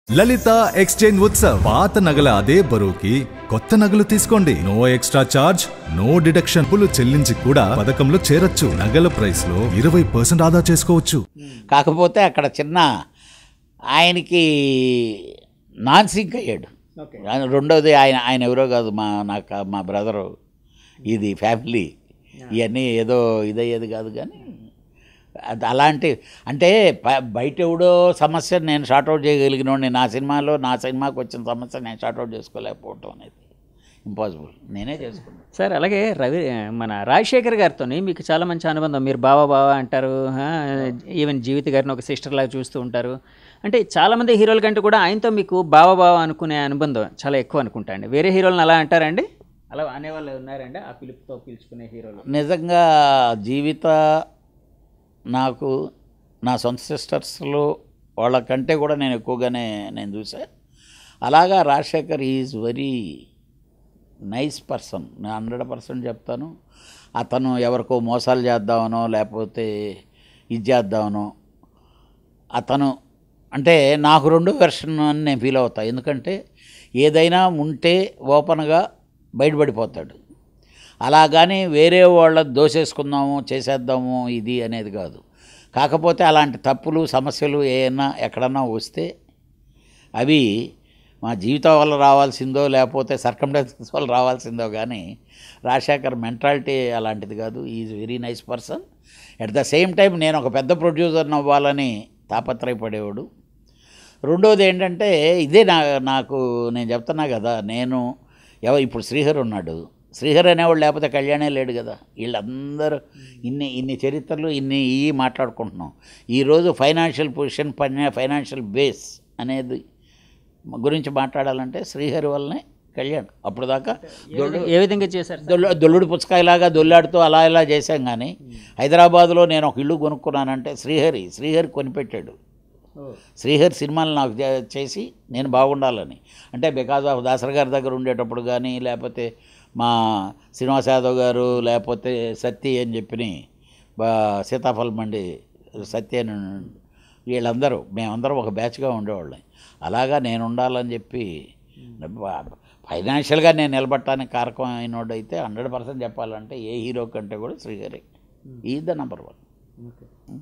లలిత exchange Utsav పాత నగల అదే బరువుకి కొత్త నగలు తీసుకోండి no extra charge no deduction పులు చెల్లించి కూడా పథకంలో చేరొచ్చు నగల ప్రైస్ లో ఇరవై పర్సెంట్ ఆదా చేసుకోవచ్చు కాకపోతే అక్కడ చిన్న ఆయనకి నాన్ సింక్ అయ్యాడు ఓకే ఆయన రెండోది ఆయన ఆయన ఎవరో కాదు మా నాకు మా బ్రదరు ఇది ఫ్యామిలీ ఇవన్నీ ఏదో ఇదయ్యేది కాదు కానీ అది అలాంటి అంటే ప- బయట ఎవడో సమస్య నేను షార్ట్అవుట్ చేయగలిగినోడిని నా సినిమాలో నా సినిమాకి వచ్చిన సమస్య నేను షార్ట్అవుట్ చేసుకోలేకపోవటం అనేది ఇంపాసిబుల్ నేనే చేసుకున్నాను సార్ అలాగే రవి మన రాజశేఖర్ గారితో మీకు చాలా మంచి అనుబంధం మీరు బావా బావా అంటారు ఆ, ఈవెన్ జీవిత గారిని ఒక సిస్టర్ లాగా చూస్తూ ఉంటారు అంటే చాలామంది హీరోల కంటే కూడా ఆయనతో మీకు బావా బావా అనుకునే అనుబంధం చాలా ఎక్కువ అనుకుంటా అండి వేరే హీరోలను అలా అంటారండి అలా అనేవాళ్ళు ఉన్నారండి ఆ పిలుపుతో పిలుచుకునే హీరోలు నిజంగా జీవిత నాకు నా సొంత సిస్టర్స్లో వాళ్ళకంటే కూడా నేను ఎక్కువగానే నేను చూసా అలాగా Rajashekar is very nice person నేను హండ్రెడ్ పర్సెంట్ చెప్తాను అతను ఎవరికో మోసాలు చేద్దామనో లేకపోతే ఇది చేద్దామనో అతను అంటే నాకు రెండో వెర్షన్ అని నేను ఫీల్ అవుతా ఎందుకంటే ఏదైనా ఉంటే ఓపెన్గా బయటపడిపోతాడు అలా కానీ వేరే వాళ్ళ దోసేసుకుందాము చేసేద్దాము ఇది అనేది కాదు కాకపోతే అలాంటి తప్పులు సమస్యలు ఏమైనా ఎక్కడన్నా వస్తే అవి మా జీవితం వల్ల రావాల్సిందో లేకపోతే సర్కండెన్సెస్ వల్ల రావాల్సిందో కానీ రాజశేఖర్ మెంటాలిటీ అలాంటిది కాదు is very nice person at the same time నేను ఒక పెద్ద ప్రొడ్యూసర్ అవ్వాలని తాపత్రయపడేవాడు రెండోది ఏంటంటే ఇదే నా నాకు నేను చెప్తున్నా కదా నేను ఎవ ఇప్పుడు శ్రీహర్ ఉన్నాడు శ్రీహర్ అనేవాడు లేకపోతే కళ్యాణే లేడు కదా వీళ్ళందరూ ఇన్ని ఇన్ని చరిత్రలు ఇన్ని ఇవి మాట్లాడుకుంటున్నాం ఈరోజు ఫైనాన్షియల్ పొజిషన్ పైన ఫైనాన్షియల్ బేస్ అనేది గురించి మాట్లాడాలంటే శ్రీహరి వల్లనే కళ్యాణ్ అప్పుడు దాకా దొల్లు ఏ విధంగా చేశారు సార్? దొల్లు దొల్లుడు పుచ్చకాయలాగా దొల్లాడుతూ అలా ఇలా చేశాం కానీ హైదరాబాద్లో నేను ఒక ఇల్లు కొనుక్కున్నానంటే శ్రీహరి శ్రీహరి కొనిపెట్టాడు ఓ, శ్రీహరి సినిమాలు నాకు చే- చేసి నేను బాగుండాలని అంటే బికాజ్ ఆఫ్ దాసరి గారి దగ్గర ఉండేటప్పుడు కానీ లేకపోతే మా శ్రీనివాస్ యాదవ్ గారు లేకపోతే సత్తి అని చెప్పి బా సీతాఫలం మండి సత్య అని వీళ్ళందరూ మేమందరం ఒక బ్యాచ్గా ఉండేవాళ్ళం అలాగా నేను ఉండాలని చెప్పి ఫైనాన్షియల్గా నేను నిలబడటానికి కారకం అయినోడు అయితే హండ్రెడ్ పర్సెంట్ చెప్పాలంటే ఏ హీరో కంటే కూడా శ్రీహరి ఈ ద నెంబర్ వన్ ఓకే.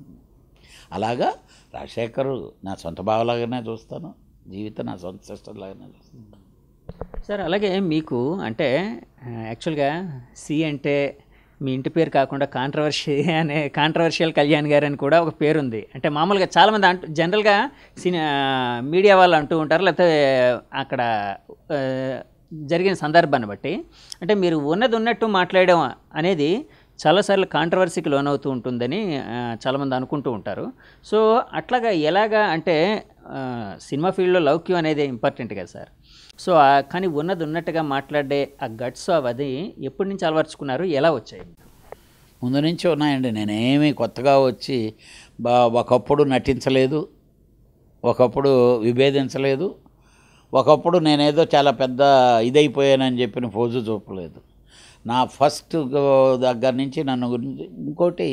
అలాగా రాజశేఖర్ నా సొంత బావలాగానే చూస్తాను జీవితం నా సొంత సిస్టర్ లాగానే చూస్తాను సార్ అలాగే మీకు అంటే ఆ, యాక్చువల్గా సి అంటే మీ ఇంటి పేరు కాకుండా కాంట్రవర్షి అనే కాంట్రవర్షియల్ కళ్యాణ్ గారు అని కూడా ఒక పేరు ఉంది అంటే మామూలుగా చాలామంది అంటూ జనరల్గా సినీ మీడియా వాళ్ళు అంటూ ఉంటారు లేకపోతే అక్కడ ఆ, జరిగిన సందర్భాన్ని బట్టి అంటే మీరు ఉన్నది ఉన్నట్టు మాట్లాడడం అనేది చాలాసార్లు కాంట్రవర్సీకి లోనవుతూ ఉంటుందని ఆ, చాలామంది అనుకుంటూ ఉంటారు సో అట్లాగా ఎలాగా అంటే ఆ, సినిమా ఫీల్డ్లో లౌక్యం అనేది ఇంపార్టెంట్ కదా సార్ సో ఆ- కానీ ఉన్నది ఉన్నట్టుగా మాట్లాడే ఆ గట్స్ అవది ఎప్పటి నుంచి అలవర్చుకున్నారు ఎలా వచ్చాయి ముందు నుంచి ఉన్నాయండి నేనేమీ కొత్తగా వచ్చి బా ఒకప్పుడు నటించలేదు ఒకప్పుడు విభేదించలేదు ఒకప్పుడు నేనేదో చాలా పెద్ద ఇదైపోయానని చెప్పిన పోజు చూపలేదు నా ఫస్ట్ దగ్గర నుంచి నన్ను గురించి ఇంకోటి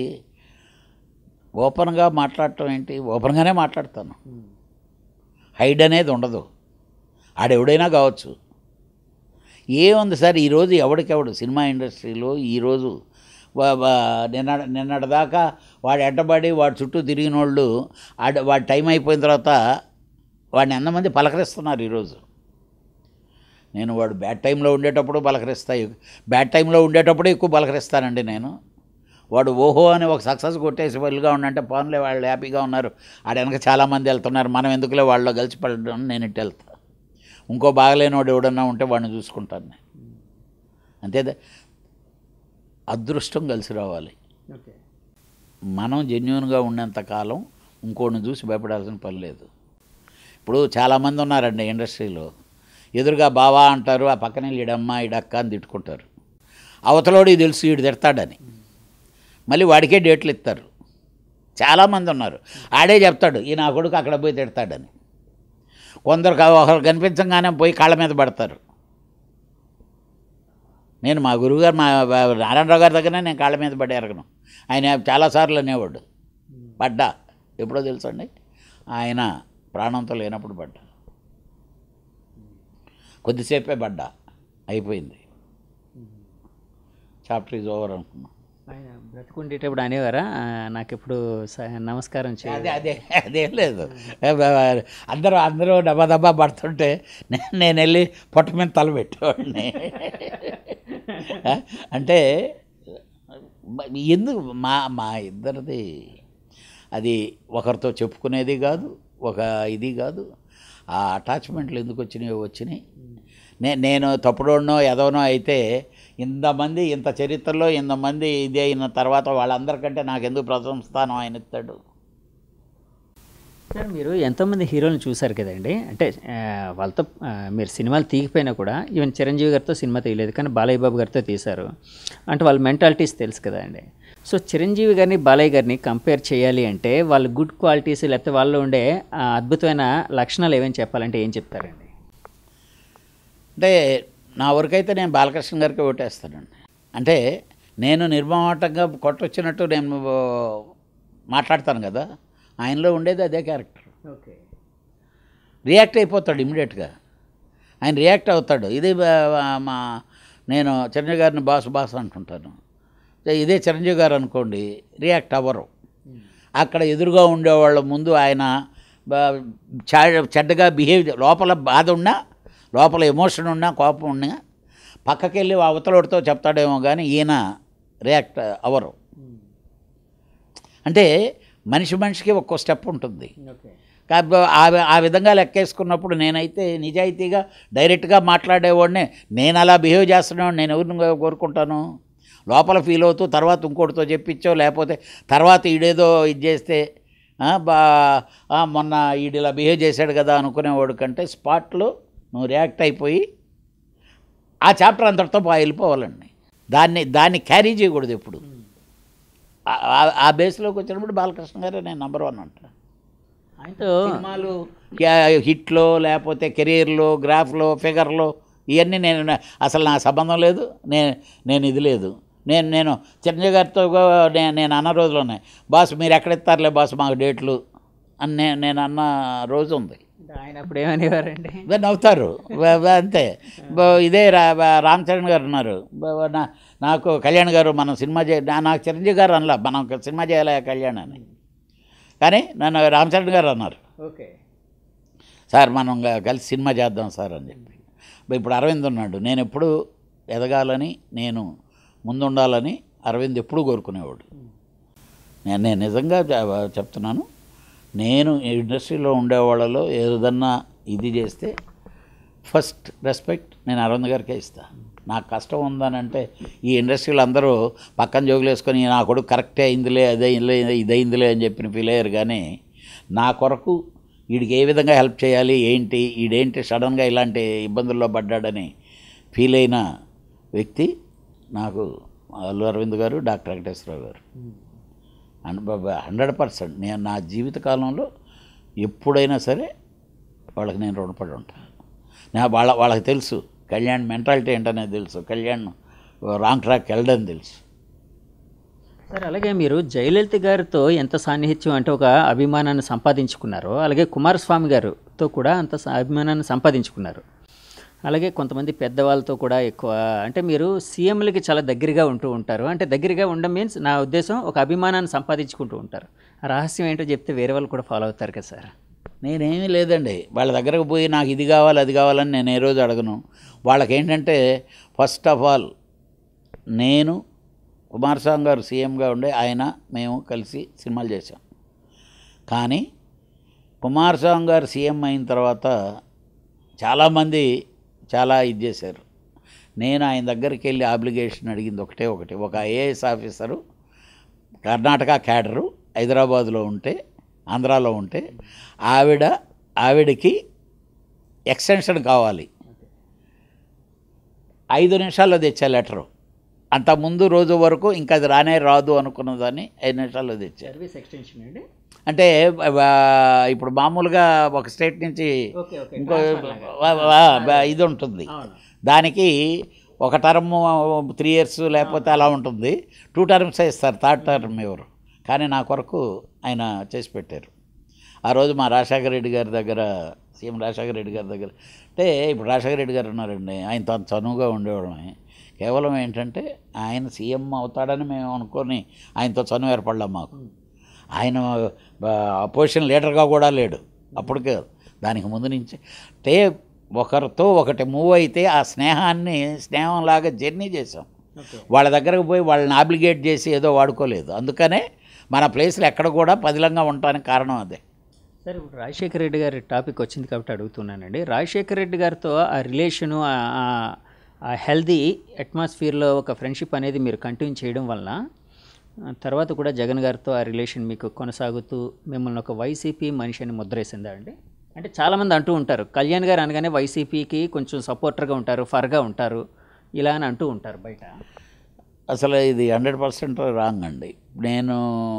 ఓపెన్గా మాట్లాడటం ఏంటి ఓపెన్గానే మాట్లాడతాను హైడ్ అనేది ఉండదు ఆడెవడైనా కావచ్చు ఏముంది సార్ ఈరోజు ఎవడికెవడు సినిమా ఇండస్ట్రీలో ఈరోజు వా- వా- నిన్న నిన్నటిదాకా వాడు ఎట్టబడి వాడు చుట్టూ తిరిగిన వాళ్ళు ఆడ వాడి టైం అయిపోయిన తర్వాత వాడిని ఎంతమంది పలకరిస్తున్నారు ఈరోజు నేను వాడు బ్యాడ్ టైంలో ఉండేటప్పుడు పలకరిస్తాయి బ్యాడ్ టైంలో ఉండేటప్పుడు ఎక్కువ పలకరిస్తానండి నేను వాడు ఓహో అని ఒక సక్సెస్ కొట్టేసి వాళ్ళుగా ఉండంటే పనులే వాళ్ళు హ్యాపీగా ఉన్నారు ఆడ వెనక చాలామంది వెళ్తున్నారు మనం ఎందుకులే వాళ్ళలో కలిసి పడడం నేను ఇటు వెళ్తా ఇంకో బాగలేనివాడు ఎవడన్నా ఉంటే వాడిని చూసుకుంటాను నేను అంతే అదృష్టం కలిసి రావాలి ఓకే మనం జెన్యున్గా ఉన్నంత కాలం ఇంకోడిని చూసి భయపడాల్సిన పని లేదు ఇప్పుడు చాలామంది ఉన్నారండి ఇండస్ట్రీలో ఎదురుగా బావా అంటారు ఆ పక్కనే ఈడమ్మ ఈడక్క అని తిట్టుకుంటారు అవతలోడు ఇది తెలుసు ఈడు తిడతాడని మళ్ళీ వాడికే డేట్లు ఇస్తారు చాలామంది ఉన్నారు ఆడే చెప్తాడు ఈ నా కొడుకు అక్కడ పోయి తిడతాడని కొందరు కా- ఒకరు కనిపించగానే పోయి కాళ్ళ మీద పడతారు నేను మా గురువుగారు మా నారాయణరావు గారి దగ్గరనే నేను కాళ్ళ మీద పడి ఎరగను ఆయన చాలాసార్లు అనేవాడు పడ్డా ఎప్పుడో తెలుసండి ఆయన ప్రాణంతో లేనప్పుడు పడ్డా కొద్దిసేపే పడ్డా అయిపోయింది చాప్టర్ ఈజ్ ఓవర్ అనుకున్నా ఆయన బ్రతుకుండేటప్పుడు అనేవారా ఆ, నాకు ఇప్పుడు స- నమస్కారం చేయ అదే అదే అదేం లేదు అందరూ అందరూ డబ్బా డబ్బా పడుతుంటే నే- నేను వెళ్ళి పొట్ట మీద తల పెట్టేవాడిని అంటే మ- ఎందుకు మా మా ఇద్దరిది అది ఒకరితో చెప్పుకునేది కాదు ఒక ఇది కాదు ఆ అటాచ్మెంట్లు ఎందుకు వచ్చినాయో వచ్చినాయి నే నేను తప్పుడోనో ఎదవనో అయితే ఇంతమంది ఇంత చరిత్రలో ఇంతమంది ఇది అయిన తర్వాత వాళ్ళందరికంటే నాకు ఎందుకు ప్రథమ స్థానం ఆయన ఇస్తాడు సార్ మీరు ఎంతోమంది హీరోలను చూశారు కదండి అంటే ఆ, వాళ్ళతో ఆ, మీరు సినిమాలు తీగిపోయినా కూడా ఈవెన్ చిరంజీవి గారితో సినిమా తీయలేదు కానీ బాలయ్య బాబు గారితో తీశారు అంటే వాళ్ళ మెంటాలిటీస్ తెలుసు కదండి సో చిరంజీవి గారిని బాలయ్య గారిని కంపేర్ చేయాలి అంటే వాళ్ళ గుడ్ క్వాలిటీస్ లేకపోతే వాళ్ళు ఉండే ఆ, అద్భుతమైన లక్షణాలు ఏమేమి చెప్పాలంటే ఏం చెప్తారండి అంటే నా వరకైతే నేను బాలకృష్ణ గారికి ఓటేస్తానండి అంటే నేను నిర్మమాటంగా కొట్టొచ్చినట్టు నేను మాట్లాడతాను కదా ఆయనలో ఉండేది అదే క్యారెక్టర్ ఓకే రియాక్ట్ అయిపోతాడు ఇమీడియట్గా ఆయన రియాక్ట్ అవుతాడు ఇది బా- మా నేను చిరంజీవి గారిని బాస్ బాస్ అంటుంటాను ఇదే చిరంజీవి గారు అనుకోండి రియాక్ట్ అవ్వరు అక్కడ ఎదురుగా ఉండేవాళ్ళ ముందు ఆయన బా- చా- చెడ్డగా బిహేవ్ లోపల బాధ ఉన్నా లోపల ఎమోషన్ ఉన్నా కోపం ఉన్నా పక్కకెళ్ళి అవతలడితో చెప్తాడేమో కానీ ఈయన రియాక్ట్ అవ్వరు అంటే మనిషి మనిషికి ఒక్కో స్టెప్ ఉంటుంది ఓకే కాబట్టి ఆ వి- ఆ విధంగా లెక్కేసుకున్నప్పుడు నేనైతే నిజాయితీగా డైరెక్ట్గా మాట్లాడేవాడినే నేను అలా బిహేవ్ చేస్తున్నాను నేను ఎవరిని కోరుకుంటాను లోపల ఫీల్ అవుతూ తర్వాత ఇంకోటితో చెప్పించో లేకపోతే తర్వాత ఈడేదో ఇది చేస్తే ఆ, బా ఆ, మొన్న ఈడు ఇలా బిహేవ్ చేశాడు కదా అనుకునేవాడు కంటే స్పాట్లో నువ్వు రియాక్ట్ అయిపోయి ఆ చాప్టర్ అంతటితో బా వెళ్ళిపోవాలండి దాన్ని దాన్ని క్యారీ చేయకూడదు ఎప్పుడు ఆ- ఆ- ఆ బేస్లోకి వచ్చినప్పుడు బాలకృష్ణ గారే నేను నెంబర్ వన్ అంటా ఆయనతో సినిమాలు క్యా- హిట్లో లేకపోతే కెరీర్లో గ్రాఫ్లో ఫిగర్లో ఇవన్నీ నేను అసలు నా సంబంధం లేదు నేను నేను ఇది లేదు నేను నేను చిరంజీవి గారితో కూడా నే- నేను అన్న రోజులోనే బాస్ మీరు ఎక్కడ ఇస్తారులే బాస్ మాకు డేట్లు అని నేను నేను అన్న రోజు ఉంది ఆయన అప్పుడు ఏమనేవారండి ఇవన్నీ నవ్వుతారు బ- బ- అంతే బ- ఇదే రా బ- రామ్ చరణ్ గారు ఉన్నారు బ- బ- నా- నాకు కళ్యాణ్ గారు మనం సినిమా చే నా- నాకు చిరంజీవి గారు అనలా మనం ఒక సినిమా చేయాలి కళ్యాణ్ అని కానీ నన్ను రామ్ చరణ్ గారు అన్నారు ఓకే సార్ మనం గ- కలిసి సినిమా చేద్దాం సార్ అని చెప్పి బ- ఇప్పుడు అరవింద్ ఉన్నాడు నేను ఎప్పుడు ఎదగాలని నేను ముందుండాలని అరవింద్ ఎప్పుడు కోరుకునేవాడు నేను నేను నిజంగా చె- చెప్తున్నాను నేను ఈ ఇండస్ట్రీలో ఉండేవాళ్ళలో ఏదన్నా ఇది చేస్తే ఫస్ట్ రెస్పెక్ట్ నేను అరవింద్ గారికే ఇస్తా నాకు కష్టం ఉందనంటే ఈ ఇండస్ట్రీలో అందరూ పక్కన జోగులు వేసుకొని నా కొడుకు కరెక్టే అయిందిలే అదే అయిందిలే ఇదైందిలే అని చెప్పిన ఫీల్ అయ్యారు కానీ నా కొరకు వీడికి ఏ విధంగా హెల్ప్ చేయాలి ఏంటి ఈడేంటి సడన్గా ఇలాంటి ఇబ్బందుల్లో పడ్డాడని ఫీల్ అయిన వ్యక్తి నాకు అల్లు అరవింద్ గారు డాక్టర్ వెంకటేశ్వరరావు గారు హండ్రెడ్ పర్సెంట్ నేను నా జీవితకాలంలో ఎప్పుడైనా సరే వాళ్ళకి నేను రుణపడి ఉంటాను నా వాళ్ళ వాళ్ళకి తెలుసు కళ్యాణ్ మెంటాలిటీ ఏంటనేది తెలుసు కళ్యాణ్ రాంగ్ ట్రాక్ వెళ్ళడం తెలుసు సార్ అలాగే మీరు జయలలిత గారితో ఎంత సాన్నిహిత్యం అంటే ఒక అభిమానాన్ని సంపాదించుకున్నారో అలాగే కుమారస్వామి గారితో కూడా అంత స- అభిమానాన్ని సంపాదించుకున్నారు అలాగే కొంతమంది పెద్దవాళ్ళతో కూడా ఎక్కువ అంటే మీరు సీఎంలకి చాలా దగ్గరగా ఉంటూ ఉంటారు అంటే దగ్గరగా ఉండడం మీన్స్ నా ఉద్దేశం ఒక అభిమానాన్ని సంపాదించుకుంటూ ఉంటారు ఆ రహస్యం ఏంటో చెప్తే వేరే వాళ్ళు కూడా ఫాలో అవుతారు కదా సార్ నేనేమీ లేదండి వాళ్ళ దగ్గరకు పోయి నాకు ఇది కావాలి అది కావాలని నేను ఏ రోజు అడగను వాళ్ళకి ఏంటంటే ఫస్ట్ ఆఫ్ ఆల్ నేను కుమారస్వామి గారు సీఎంగా ఉండే ఆయన మేము కలిసి సినిమాలు చేసాం కానీ కుమారస్వామి గారు సీఎం అయిన తర్వాత చాలామంది చాలా ఇది చేశారు నేను ఆయన దగ్గరికి వెళ్ళి అప్లికేషన్ అడిగింది ఒకటే ఒకటి ఒక ఐఏఎస్ ఆఫీసరు కర్ణాటక క్యాడరు హైదరాబాద్లో ఉంటే ఆంధ్రాలో ఉంటే ఆవిడ ఆవిడకి ఎక్స్టెన్షన్ కావాలి ఐదు నిమిషాల్లో తెచ్చా లెటరు అంత ముందు రోజు వరకు ఇంకా అది రానే రాదు అనుకున్నదాన్ని ఐదు నిమిషాల్లో తెచ్చారు సర్వీస్ ఎక్స్టెన్షన్ అండి అంటే ఆ, ఇప్పుడు మామూలుగా ఒక స్టేట్ నుంచి ఓకే ఓకే ఇంకో వా- వా- వా- ఇది ఉంటుంది దానికి ఒక టర్మ్ త్రీ ఇయర్స్ లేకపోతే అలా ఉంటుంది టూ టర్మ్స్ ఇస్తారు థర్డ్ టర్మ్ ఎవరు కానీ నా కొరకు ఆయన చేసి పెట్టారు ఆ రోజు మా రాజశేఖర రెడ్డి గారి దగ్గర సీఎం రాజశేఖర రెడ్డి గారి దగ్గర అంటే ఇప్పుడు రాజశేఖర రెడ్డి గారు ఉన్నారండి ఆయన తను చనువుగా ఉండేవాళ్ళమే కేవలం ఏంటంటే ఆయన సీఎం అవుతాడని మేము అనుకొని ఆయనతో చనువు ఏర్పడలేం మాకు ఆయన అపోజిషన్ లీడర్గా కూడా లేడు అప్పటికే దానికి ముందు నుంచి అంటే ఒకరితో ఒకటి మూవ్ అయితే ఆ స్నేహాన్ని స్నేహంలాగా జర్నీ చేసాం వాళ్ళ దగ్గరకు పోయి వాళ్ళని ఆబ్లిగేట్ చేసి ఏదో వాడుకోలేదు అందుకనే మన ప్లేస్లో ఎక్కడ కూడా పదిలంగా ఉండటానికి కారణం అదే సార్ ఇప్పుడు రాజశేఖర రెడ్డి గారి టాపిక్ వచ్చింది కాబట్టి అడుగుతున్నానండి రాజశేఖర రెడ్డి గారితో ఆ రిలేషను ఆ- ఆ- ఆ హెల్దీ అట్మాస్ఫియర్లో ఒక ఫ్రెండ్షిప్ అనేది మీరు కంటిన్యూ చేయడం వలన ఆ, తర్వాత కూడా జగన్ గారితో ఆ రిలేషన్ మీకు కొనసాగుతూ మిమ్మల్ని ఒక వైసీపీ మనిషి అని ముద్రేసిందా అండి అంటే చాలామంది అంటూ ఉంటారు కళ్యాణ్ గారు అనగానే వైసీపీకి కొంచెం సపోర్టర్గా ఉంటారు ఫర్గా ఉంటారు ఇలా అని అంటూ ఉంటారు బయట అసలు ఇది హండ్రెడ్ పర్సెంట్ రాంగ్ అండి నేను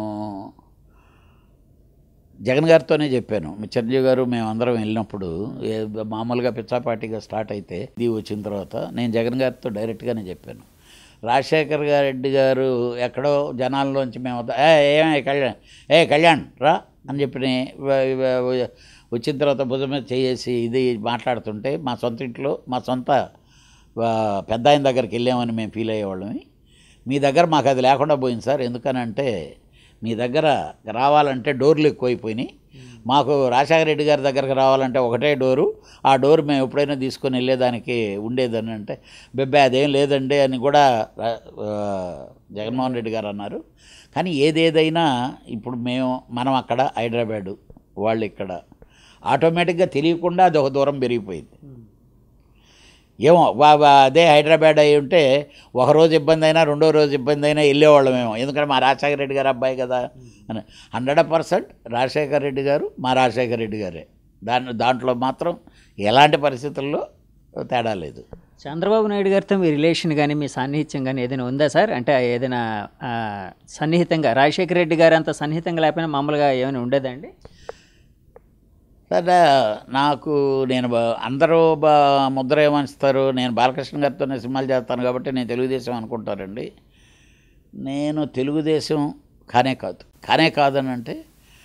జగన్ గారితోనే చెప్పాను మీ చిరంజీవి గారు మేమందరం వెళ్ళినప్పుడు ఏ- మామూలుగా పిచ్చాపాటిగా స్టార్ట్ అయితే ఇది వచ్చిన తర్వాత నేను జగన్ గారితో డైరెక్ట్గానే చెప్పాను రాజశేఖర్ రెడ్డి గారు ఎక్కడో జనాల్లోంచి మేము వద్ద- ఏ ఏమే కళ్యాణ్ ఏ కళ్యాణ్ రా అని చెప్పి వచ్చిన తర్వాత భుజం మీద చేసి ఇది మాట్లాడుతుంటే మా సొంత ఇంట్లో మా సొంత ఆ, పెద్ద ఆయన దగ్గరికి వెళ్ళామని మేము ఫీల్ అయ్యేవాళ్ళమి మీ దగ్గర మాకు అది లేకుండా పోయింది సార్ ఎందుకనంటే మీ దగ్గర రావాలంటే డోర్లు ఎక్కువైపోయినాయి మాకు రాజశేఖర రెడ్డి గారి దగ్గరకు రావాలంటే ఒకటే డోరు ఆ డోర్ మేము ఎప్పుడైనా తీసుకొని వెళ్ళేదానికి ఉండేదని అంటే బెబ్బే అదేం లేదండి అని కూడా రా- ఆ, జగన్మోహన్ రెడ్డి గారు అన్నారు కానీ ఏదేదైనా ఇప్పుడు మేము మనం అక్కడ హైదరాబాదు వాళ్ళు ఇక్కడ ఆటోమేటిక్గా తెలియకుండా అది ఒక దూరం పెరిగిపోయింది ఏమో వా- వా- అదే హైదరాబాద్ అయి ఉంటే ఒక రోజు ఇబ్బంది అయినా రెండో రోజు ఇబ్బంది అయినా వెళ్ళేవాళ్ళమేమో ఎందుకంటే మా రాజశేఖర రెడ్డి గారు అబ్బాయి కదా అని హండ్రెడ్ పర్సెంట్ రాజశేఖర రెడ్డి గారు మా రాజశేఖర రెడ్డి గారే దాని దాంట్లో మాత్రం ఎలాంటి పరిస్థితుల్లో తేడా లేదు చంద్రబాబు నాయుడు గారితో మీ రిలేషన్ కానీ మీ సాన్నిహిత్యం కానీ ఏదైనా ఉందా సార్ అంటే ఏదైనా ఆ, సన్నిహితంగా రాజశేఖర రెడ్డి గారు అంత సన్నిహితంగా లేకపోయినా మామూలుగా ఏమైనా ఉండేదా అండి సరే నాకు నేను బా- అందరూ బా ముద్ర ఏమనిస్తారు నేను బాలకృష్ణ గారితోనే సినిమాలు చేస్తాను కాబట్టి నేను తెలుగుదేశం అనుకుంటారండి నేను తెలుగుదేశం కానే కాదు కానే కాదని అంటే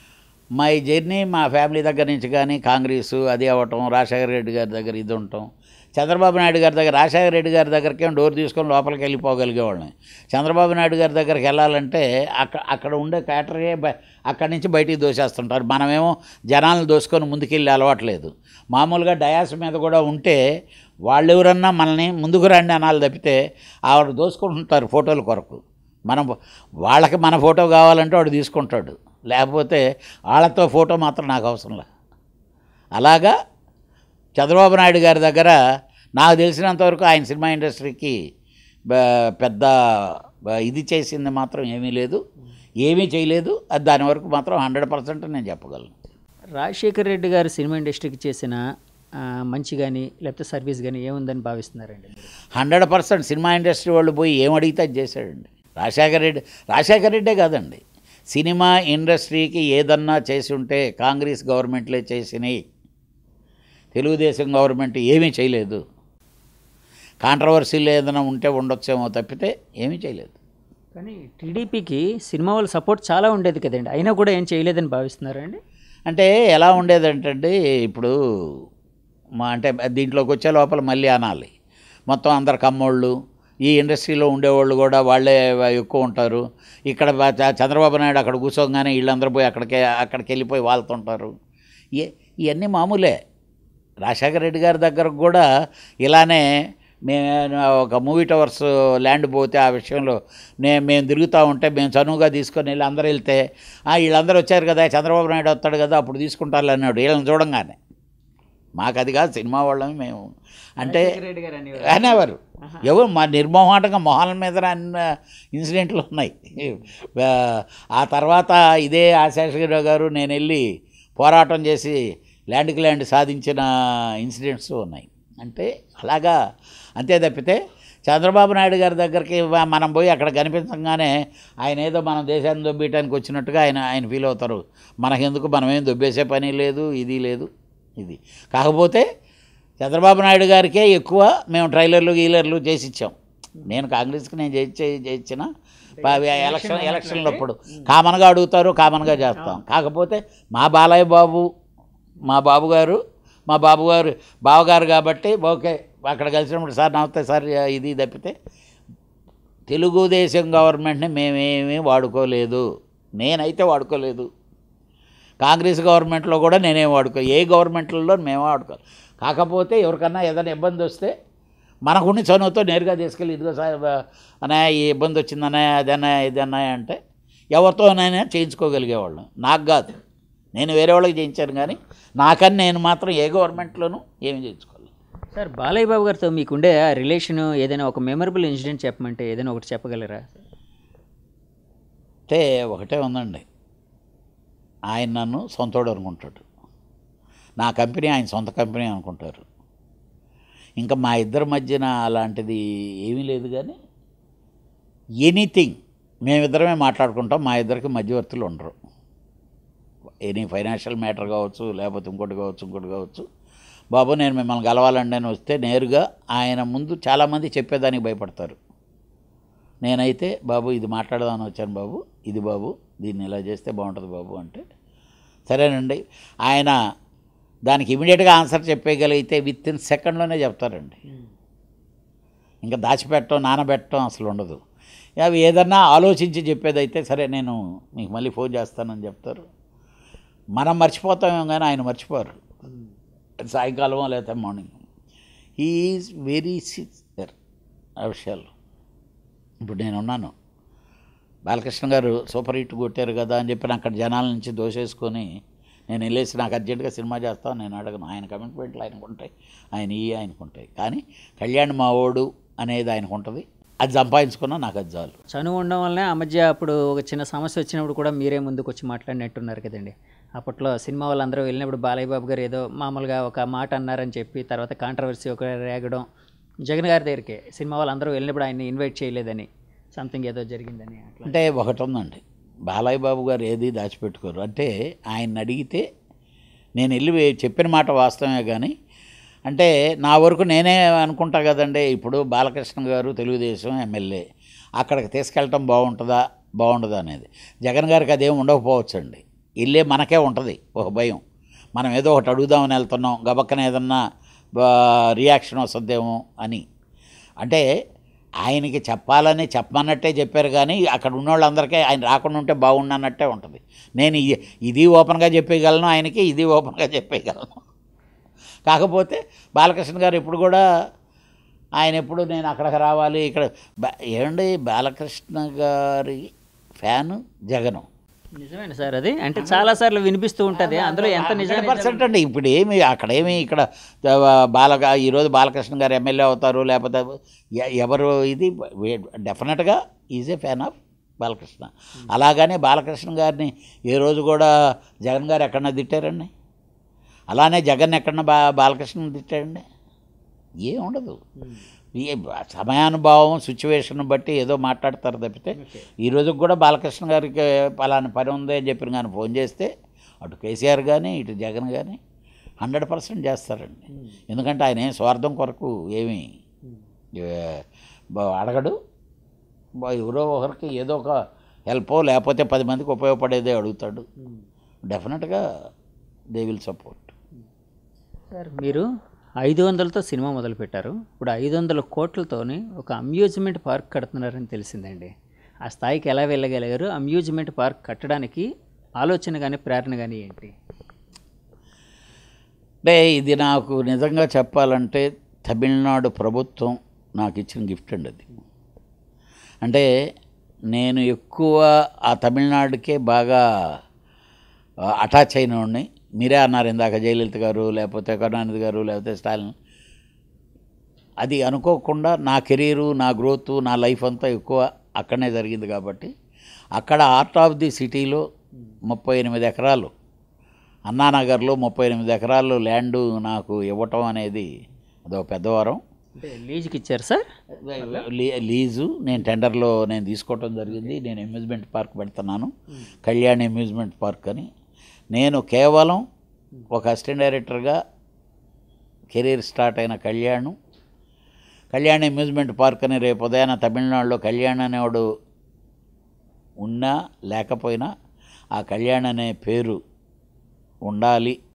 మై జర్నీ మా ఫ్యామిలీ దగ్గర నుంచి కానీ కాంగ్రెస్ అది అవ్వటం రాజశేఖర రెడ్డి గారి దగ్గర ఇది ఉండటం చంద్రబాబు నాయుడు గారి దగ్గర రాజశేఖర రెడ్డి గారి దగ్గరికి డోర్ తీసుకొని లోపలికి వెళ్ళిపోగలిగేవాళ్ళని చంద్రబాబు నాయుడు గారి దగ్గరికి వెళ్ళాలంటే అక్కడ అక్కడ ఉండే క్యాటరే బ అక్కడి నుంచి బయటికి దోసేస్తుంటారు మనమేమో జనాలను దోసుకొని ముందుకెళ్ళి అలవాట్లేదు మామూలుగా డయాస్ మీద కూడా ఉంటే వాళ్ళు ఎవరన్నా మనల్ని ముందుకు రండి అనాలి తప్పితే ఆవిడ దోసుకుంటుంటారు ఫోటోల కొరకు మనం వాళ్ళకి మన ఫోటో కావాలంటే వాడు తీసుకుంటాడు లేకపోతే వాళ్ళతో ఫోటో మాత్రం నాకు అవసరం లే అలాగా చంద్రబాబు నాయుడు గారి దగ్గర నాకు తెలిసినంతవరకు ఆయన సినిమా ఇండస్ట్రీకి బ- పెద్ద బ- ఇది చేసింది మాత్రం ఏమీ లేదు ఏమీ చేయలేదు అది దాని వరకు మాత్రం హండ్రెడ్ పర్సెంట్ నేను చెప్పగలను రాజశేఖర రెడ్డి గారు సినిమా ఇండస్ట్రీకి చేసిన ఆ, మంచి కానీ లేకపోతే సర్వీస్ కానీ ఏముందని భావిస్తున్నారండి మీరు? హండ్రెడ్ పర్సెంట్ సినిమా ఇండస్ట్రీ వాళ్ళు పోయి ఏం అడిగితే అది చేశాడండి రాజశేఖర రెడ్డి రాజశేఖర రెడ్డే కాదండి సినిమా ఇండస్ట్రీకి ఏదన్నా చేసి ఉంటే కాంగ్రెస్ గవర్నమెంట్లే చేసినాయి తెలుగుదేశం గవర్నమెంట్ ఏమీ చేయలేదు కాంట్రవర్సీలు ఏదైనా ఉంటే ఉండొచ్చేమో తప్పితే ఏమీ చేయలేదు కానీ టీడీపీకి సినిమా వాళ్ళ సపోర్ట్ చాలా ఉండేది కదండి అయినా కూడా ఏం చేయలేదని భావిస్తున్నారండి అంటే ఎలా ఉండేదంటే ఇప్పుడు మా అంటే దీంట్లోకి వచ్చే లోపల మళ్ళీ అనాలి మొత్తం అందరు కమ్మోళ్ళు ఈ ఇండస్ట్రీలో ఉండేవాళ్ళు కూడా వాళ్ళే ఎక్కువ ఉంటారు ఇక్కడ బా- చ- చంద్రబాబు నాయుడు అక్కడ కూర్చోగానే వీళ్ళందరూ పోయి అక్కడికే అక్కడికి వెళ్ళిపోయి వాళ్తుంటారు ఏ ఇవన్నీ మామూలే రాజశేఖర రెడ్డి గారి దగ్గరకు కూడా ఇలానే మేము ఒక మూవీ టవర్స్ ల్యాండ్ పోతే ఆ విషయంలో నేను మేము తిరుగుతూ ఉంటే మేము చనువుగా తీసుకొని వెళ్ళి అందరూ వెళ్తే "ఆ, వీళ్ళందరూ వచ్చారు కదా చంద్రబాబు నాయుడు వస్తాడు కదా అప్పుడు తీసుకుంటారు అన్నాడు వీళ్ళని చూడంగానే మాకు అది కాదు సినిమా వాళ్ళని మేము అంటే రెడ్డి గారు అనేవారు ఎవరు మా నిర్మోహాటంగా మొహాల మీద అన్న ఇన్సిడెంట్లు ఉన్నాయి ఆ- ఆ తర్వాత ఇదే ఆశేషగిరి గారు నేను వెళ్ళి పోరాటం చేసి ల్యాండ్కి ల్యాండ్ సాధించిన ఇన్సిడెంట్స్ ఉన్నాయి అంటే అలాగా అంతే తప్పితే చంద్రబాబు నాయుడు గారి దగ్గరికి వ- మనం పోయి అక్కడ కనిపించగానే ఆయన ఏదో మనం దేశాన్ని దొబ్బేయటానికి వచ్చినట్టుగా ఆయన ఆయన ఫీల్ అవుతారు మనకెందుకు మనం ఏం దొబ్బేసే పని లేదు ఇది లేదు ఇది కాకపోతే చంద్రబాబు నాయుడు గారికే ఎక్కువ మేము ట్రైలర్లు గీలర్లు చేసి ఇచ్చాం నేను కాంగ్రెస్కి నేను చేయించే చేయించిన ప- ఎలక్షన్ ఎలక్షన్లప్పుడు కామన్గా అడుగుతారు కామన్గా చేస్తాం కాకపోతే మా బాలయ్య బాబు మా బాబు గారు మా బాబు గారు బావగారు కాబట్టి ఓకే అక్కడ కలిసినప్పుడు సార్ నమస్తే సార్ ఇది తప్పితే తెలుగుదేశం గవర్నమెంట్ని మేమేమీ వాడుకోలేదు నేనైతే వాడుకోలేదు కాంగ్రెస్ గవర్నమెంట్లో కూడా నేనేం వాడుకో ఏ గవర్నమెంట్లలో మేము వాడుకోవాలి కాకపోతే ఎవరికన్నా ఏదైనా ఇబ్బంది వస్తే మనకుండి చనువుతో నేరుగా తీసుకెళ్ళి ఇదిగో సార్ అనే ఈ ఇబ్బంది వచ్చిందనే అదన్నా ఇదన్నా అంటే ఎవరితోనైనా చేయించుకోగలిగేవాళ్ళం నాకు కాదు నేను వేరే వాళ్ళకి చేయించాను కానీ నాకని నేను మాత్రం ఏ గవర్నమెంట్లోనూ ఏమి చేయించుకోలేదు సార్ బాలయ్య బాబు గారితో మీకుండే ఆ రిలేషన్ ఏదైనా ఒక మెమరబుల్ ఇన్సిడెంట్ చెప్పమంటే ఏదైనా ఒకటి చెప్పగలరా అంటే ఒకటే ఉందండి ఆయన నన్ను సొంతోడు అనుకుంటాడు నా కంపెనీ ఆయన సొంత కంపెనీ అనుకుంటారు ఇంకా మా ఇద్దరి మధ్యన అలాంటిది ఏమీ లేదు కానీ ఎనీథింగ్ మేమిద్దరమే మాట్లాడుకుంటాం మా ఇద్దరికి మధ్యవర్తులు ఉండరు ఎనీ ఫైనాన్షియల్ మ్యాటర్ కావచ్చు లేకపోతే ఇంకోటి కావచ్చు ఇంకోటి కావచ్చు బాబు నేను మిమ్మల్ని కలవాలండి అని వస్తే నేరుగా ఆయన ముందు చాలామంది చెప్పేదానికి భయపడతారు నేనైతే బాబు ఇది మాట్లాడదామని వచ్చాను బాబు ఇది బాబు దీన్ని ఇలా చేస్తే బాగుంటుంది బాబు అంటే సరేనండి ఆయన దానికి ఇమీడియట్గా ఆన్సర్ చెప్పగలిగితే విత్ ఇన్ సెకండ్లోనే చెప్తారండి ఇంకా దాచిపెట్టడం నానబెట్టడం అసలు ఉండదు అవి ఏదన్నా ఆలోచించి చెప్పేదైతే సరే నేను మీకు మళ్ళీ ఫోన్ చేస్తానని చెప్తారు మనం మర్చిపోతామేమో కానీ ఆయన మర్చిపోరు సాయంకాలం లేకపోతే మార్నింగ్ ఈజ్ వెరీ సిన్సియర్ ఆ విషయాలు ఇప్పుడు నేనున్నాను బాలకృష్ణ గారు సూపర్ హిట్ కొట్టారు కదా అని చెప్పి అక్కడ జనాల నుంచి దోసేసుకొని నేను వెళ్ళేసి నాకు అర్జెంటుగా సినిమా చేస్తాను నేను అడగను ఆయన కమిట్మెంట్లు ఆయనకు ఉంటాయి ఆయన ఈ ఆయనకు ఉంటాయి కానీ కళ్యాణ్ మావోడు అనేది ఆయనకు ఉంటుంది అది సంపాదించుకున్నా నాకు అది చాలు చనువు ఉండడం వల్లనే ఆ మధ్య అప్పుడు ఒక చిన్న సమస్య వచ్చినప్పుడు కూడా మీరే ముందుకు వచ్చి మాట్లాడినట్టున్నారు కదండి అప్పట్లో సినిమా వాళ్ళందరూ వెళ్ళినప్పుడు బాలయ్య బాబు గారు ఏదో మామూలుగా ఒక మాట అన్నారని చెప్పి తర్వాత కాంట్రవర్సీ ఒక రేగడం జగన్ గారి దగ్గరికి సినిమా వాళ్ళందరూ వెళ్ళినప్పుడు ఆయన్ని ఇన్వైట్ చేయలేదని సంథింగ్ ఏదో జరిగిందని అట్లా అంటే ఒకటి ఉందండి బాలయ్య బాబు గారు ఏది దాచిపెట్టుకోరు అంటే ఆయన అడిగితే నేను వెళ్ళి వే- చెప్పిన మాట వాస్తవమే కానీ అంటే నా వరకు నేనే అనుకుంటా కదండి ఇప్పుడు బాలకృష్ణ గారు తెలుగుదేశం ఎమ్మెల్యే అక్కడికి తీసుకెళ్ళటం బాగుంటుందా బాగుంటుందా అనేది జగన్ గారికి అదేం ఉండకపోవచ్చండి ఇల్లే మనకే ఉంటుంది ఒక భయం మనం ఏదో ఒకటి అడుగుదామని వెళ్తున్నాం గబక్కన ఏదన్నా బా- రియాక్షన్ వస్తుందేమో అని అంటే ఆయనకి చెప్పాలని చెప్పమన్నట్టే చెప్పారు కానీ అక్కడ ఉన్న వాళ్ళందరికీ ఆయన రాకుండా ఉంటే బాగుండన్నట్టే ఉంటుంది నేను ఇ- ఇది ఓపెన్గా చెప్పేయగలను ఆయనకి ఇది ఓపెన్గా చెప్పేయగలను కాకపోతే బాలకృష్ణ గారు ఇప్పుడు కూడా ఆయన ఎప్పుడు నేను అక్కడికి రావాలి ఇక్కడ బా- ఏమండి బాలకృష్ణ గారి ఫ్యాను జగను నిజమేనా సార్ అది అంటే చాలా సార్లు వినిపిస్తూ ఉంటుంది అందులో ఎంత నిజం పర్సెంట్ అండి ఇప్పుడు ఏమి అక్కడ ఏమి ఇక్కడ బాలక ఈరోజు బాలకృష్ణ గారు ఎమ్మెల్యే అవుతారు లేకపోతే ఎ- ఎవరు ఇది డెఫినెట్గా is a fan of Balakrishna అలాగనే బాలకృష్ణ గారిని ఏ రోజు కూడా జగన్ గారు ఎక్కడన్నా తిట్టారండి అలానే జగన్ ఎక్కడన్నా బా బాలకృష్ణ తిట్టారండి ఏం ఉండదు ఈ సమయానుభావం సిచ్యువేషన్ బట్టి ఏదో మాట్లాడతారు తప్పితే ఈ రోజుకి కూడా బాలకృష్ణ గారికి పలానా పని ఉంది అని చెప్పిన కానీ ఫోన్ చేస్తే అటు కేసీఆర్ కానీ ఇటు జగన్ కానీ హండ్రెడ్ పర్సెంట్ చేస్తారండి ఎందుకంటే ఆయన ఏం స్వార్థం కొరకు ఏమీ ఏ, బ- అడగడు బ- ఎవరో ఒకరికి ఏదో ఒక హెల్పో లేకపోతే పది మందికి ఉపయోగపడేదే అడుగుతాడు డెఫినెట్గా దే విల్ సపోర్ట్ సార్ మీరు ఐదు వందలతో సినిమా మొదలుపెట్టారు ఇప్పుడు ఐదు వందల కోట్లతోని ఒక అమ్యూజ్మెంట్ పార్క్ కడుతున్నారని తెలిసిందండి ఆ స్థాయికి ఎలా వెళ్ళగలిగారు అమ్యూజ్మెంట్ పార్క్ కట్టడానికి ఆలోచన కానీ ప్రేరణ కానీ ఏంటి అంటే ఇది నాకు నిజంగా చెప్పాలంటే తమిళనాడు ప్రభుత్వం నాకు ఇచ్చిన గిఫ్ట్ అండి అది అంటే నేను ఎక్కువ ఆ తమిళనాడుకే బాగా అటాచ్ అయిన వాడిని మీరే అన్నారు ఇందాక జయలలిత గారు లేకపోతే కరుణానిధి గారు లేకపోతే స్టాలిన్ అది అనుకోకుండా నా కెరీరు నా గ్రోత్ నా లైఫ్ అంతా ఎక్కువ అక్కడనే జరిగింది కాబట్టి అక్కడ ఆర్ట్ ఆఫ్ ది సిటీలో ముప్పై ఎనిమిది ఎకరాలు అన్నానగర్లో ముప్పై ఎనిమిది ఎకరాలు ల్యాండ్ నాకు ఇవ్వటం అనేది అదొక పెద్దవరం అంటే లీజుకి ఇచ్చారు సార్ లీ- లీజు నేను టెండర్లో నేను తీసుకోవటం జరిగింది నేను అమ్యూజ్మెంట్ పార్క్ పెడుతున్నాను కళ్యాణ్ అమ్యూజ్మెంట్ పార్క్ అని నేను కేవలం ఒక అసిస్టెంట్ డైరెక్టర్గా కెరీర్ స్టార్ట్ అయిన కళ్యాణ్ కళ్యాణ్ అమ్యూజ్మెంట్ పార్క్ అని రేపు ఉదయాన తమిళనాడులో కళ్యాణ్ అనేవాడు ఉన్నా లేకపోయినా ఆ కళ్యాణ్ అనే పేరు ఉండాలి